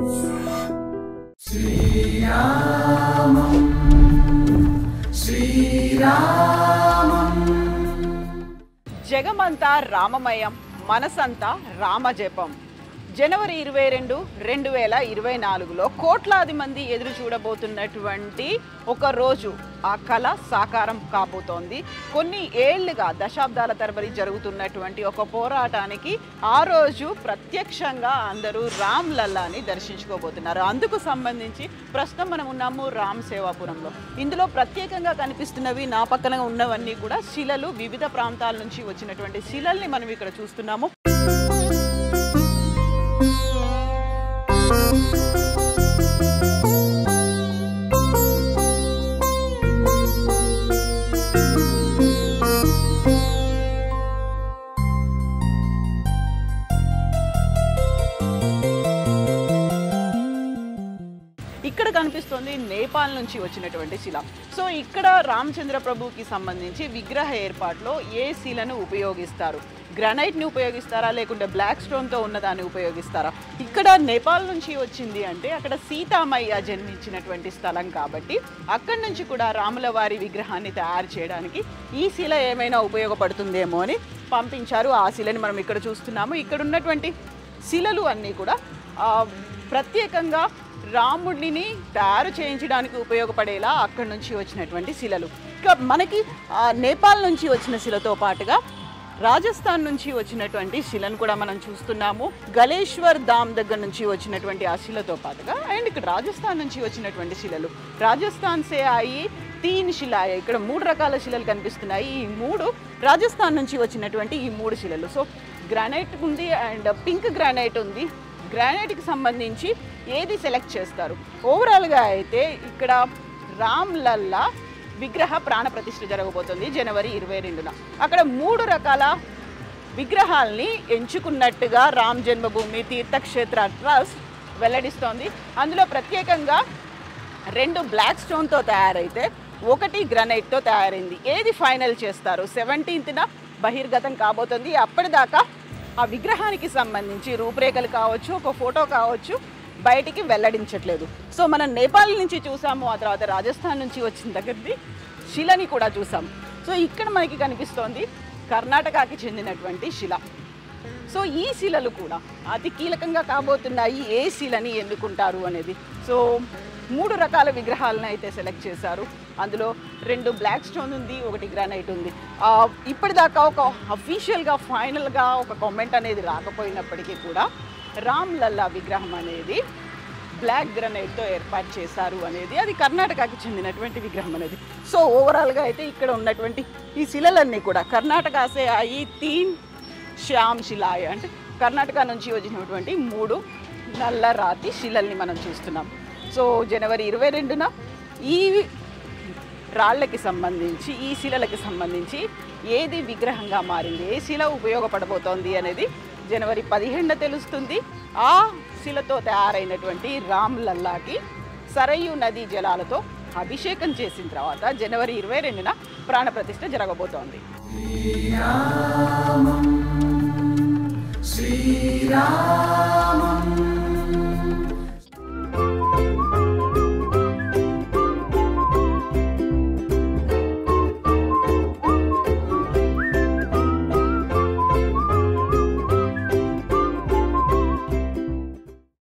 జగమంతా రామమయం మనసంతా రామజపం జనవరి ఇరవై రెండు రెండు వేల ఇరవై నాలుగులో కోట్లాది మంది ఎదురు చూడబోతున్నటువంటి ఒక రోజు ఆ కళ సాకారం కాబోతోంది కొన్ని ఏళ్లుగా దశాబ్దాల తరబడి జరుగుతున్నటువంటి ఒక పోరాటానికి ఆ రోజు ప్రత్యక్షంగా అందరూ రామ్ లల్లాని దర్శించుకోబోతున్నారు అందుకు సంబంధించి ప్రస్తుతం మనం ఉన్నాము రామ్ సేవాపురంలో ఇందులో ప్రత్యేకంగా కనిపిస్తున్నవి నా పక్కన ఉన్నవన్నీ కూడా శిలలు వివిధ ప్రాంతాల నుంచి వచ్చినటువంటి శిలల్ని మనం ఇక్కడ చూస్తున్నాము ఇక్కడ కనిపిస్తుంది నేపాల్ నుంచి వచ్చినటువంటి శిల సో ఇక్కడ రామచంద్ర ప్రభుకి సంబంధించి విగ్రహ ఏర్పాటులో ఏ శిలను ఉపయోగిస్తారు గ్రనైట్ని ఉపయోగిస్తారా లేకుంటే బ్లాక్ స్టోన్తో ఉన్నదాన్ని ఉపయోగిస్తారా ఇక్కడ నేపాల్ నుంచి వచ్చింది అంటే అక్కడ సీతామయ్య జన్మించినటువంటి స్థలం కాబట్టి అక్కడి నుంచి కూడా రాముల వారి విగ్రహాన్ని తయారు చేయడానికి ఈ శిల ఏమైనా ఉపయోగపడుతుందేమో అని పంపించారు ఆ శిలని మనం ఇక్కడ చూస్తున్నాము ఇక్కడ ఉన్నటువంటి శిలలు అన్నీ కూడా ఆ, ప్రత్యేకంగా రాముడిని తయారు చేయించడానికి ఉపయోగపడేలా అక్కడి నుంచి వచ్చినటువంటి శిలలు ఇక మనకి ఆ, నేపాల్ నుంచి వచ్చిన శిలతో పాటుగా రాజస్థాన్ నుంచి వచ్చినటువంటి శిలను కూడా మనం చూస్తున్నాము గలేశ్వర్ దామ్ దగ్గర నుంచి వచ్చినటువంటి ఆ శిలతో పాటుగా అండ్ ఇక్కడ రాజస్థాన్ నుంచి వచ్చినటువంటి శిలలు రాజస్థాన్ సే అయి తీన్ శిలాయ ఇక్కడ మూడు రకాల శిలలు కనిపిస్తున్నాయి ఈ మూడు రాజస్థాన్ నుంచి వచ్చినటువంటి ఈ మూడు శిలలు సో గ్రానైట్ ఉంది అండ్ పింక్ గ్రానైట్ ఉంది గ్రానైట్కి సంబంధించి ఏది సెలెక్ట్ చేస్తారు ఓవరాల్గా అయితే ఇక్కడ రామ్ లల్లా విగ్రహ ప్రాణ ప్రతిష్ఠ జరగబోతుంది జనవరి ఇరవై రెండున అక్కడ మూడు రకాల విగ్రహాల్ని ఎంచుకున్నట్టుగా రామ్ జన్మభూమి తీర్థక్షేత్ర ట్రస్ట్ వెల్లడిస్తోంది అందులో ప్రత్యేకంగా రెండు బ్లాక్ స్టోన్తో తయారైతే ఒకటి గ్రనైట్తో తయారైంది ఏది ఫైనల్ చేస్తారు సెవెంటీన్త్న బహిర్గతం కాబోతుంది అప్పటిదాకా ఆ విగ్రహానికి సంబంధించి రూపురేఖలు కావచ్చు ఒక ఫోటో కావచ్చు బయటికి వెల్లడించట్లేదు సో మనం నేపాల్ నుంచి చూసాము ఆ తర్వాత రాజస్థాన్ నుంచి వచ్చిన దగ్గరది శిలని కూడా చూసాం సో ఇక్కడ మనకి కనిపిస్తోంది కర్ణాటకకి చెందినటువంటి శిల సో ఈ శిలలు కూడా అతి కీలకంగా కాబోతున్నాయి ఏ శిలని ఎన్నుకుంటారు అనేది సో మూడు రకాల విగ్రహాలను అయితే సెలెక్ట్ చేశారు అందులో రెండు బ్లాక్ స్టోన్ ఉంది ఒకటి గ్రానైట్ ఉంది ఆ, ఇప్పటిదాకా ఒక అఫీషియల్గా ఫైనల్గా ఒక కామెంట్ అనేది రాకపోయినప్పటికీ కూడా రామ్ లల్లా విగ్రహం అనేది బ్లాక్ గ్రనైట్తో ఏర్పాటు చేశారు అనేది అది కర్ణాటకకి చెందినటువంటి విగ్రహం అనేది సో ఓవరాల్గా అయితే ఇక్కడ ఉన్నటువంటి ఈ శిలలన్నీ కూడా కర్ణాటక సే అయి తీన్ శ్యామ్ శిలాయ అంటే కర్ణాటక నుంచి వచ్చినటువంటి మూడు నల్ల రాతి శిలల్ని మనం చూస్తున్నాం సో జనవరి ఇరవై రెండున ఈ రాళ్ళకి సంబంధించి ఈ శిలలకి సంబంధించి ఏది విగ్రహంగా మారింది ఏ శిల ఉపయోగపడబోతోంది అనేది జనవరి పదిహేడున తెలుస్తుంది ఆ శిలతో తయారైనటువంటి రామ్ లల్లాకి సరయు నదీ జలాలతో అభిషేకం చేసిన తర్వాత జనవరి ఇరవై రెండున ప్రాణప్రతిష్ఠ జరగబోతోంది శ్రీరామం